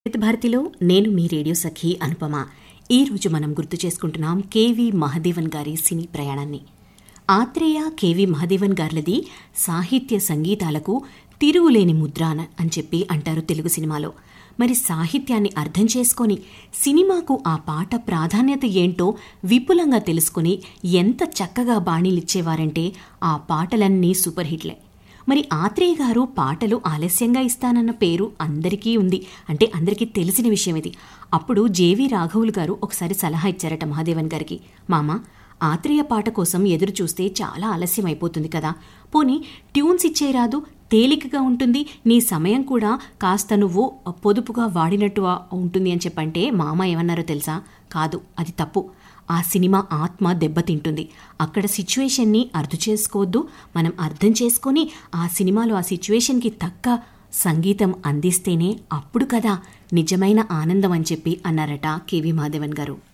భారతిలో నేను మీ రేడియో సఖి అనుపమ ఈ రోజు మనం గుర్తు చేసుకుంటున్నాం కేవి మహదేవన్ గారి సినీ ప్రయాణాన్ని ఆత్రేయ కేవి మహదేవన్ గార్లది సాహిత్య సంగీతాలకు తిరుగులేని ముద్రాన అని చెప్పి అంటారు తెలుగు సినిమాలో మరి సాహిత్యాన్ని అర్థం చేసుకొని సినిమాకు ఆ పాట ప్రాధాన్యత ఏంటో విపులంగా తెలుసుకొని ఎంత చక్కగా బాణీలిచ్చేవారంటే ఆ పాటలన్నీ సూపర్ హిట్లే మరి ఆత్రేయ గారు పాటలు ఆలస్యంగా ఇస్తానన్న పేరు అందరికీ ఉంది అంటే అందరికీ తెలిసిన విషయం ఇది అప్పుడు జేవి రాఘవులు గారు ఒకసారి సలహా ఇచ్చారట మహాదేవన్ గారికి మామ ఆత్రేయ పాట కోసం ఎదురు చూస్తే చాలా ఆలస్యం అయిపోతుంది కదా పోనీ ట్యూన్స్ ఇచ్చేరాదు తేలికగా ఉంటుంది నీ సమయం కూడా కాస్త నువ్వు పొదుపుగా వాడినట్టు ఉంటుంది అని చెప్పంటే మామ ఏమన్నారో తెలుసా కాదు అది తప్పు ఆ సినిమా ఆత్మ దెబ్బతింటుంది అక్కడ సిచ్యువేషన్ని అర్థం చేసుకోవద్దు మనం అర్థం చేసుకొని ఆ సినిమాలో ఆ సిచ్యువేషన్కి తక్క సంగీతం అందిస్తేనే అప్పుడు కదా నిజమైన ఆనందం అని చెప్పి అన్నారట కేవి మాధవన్ గారు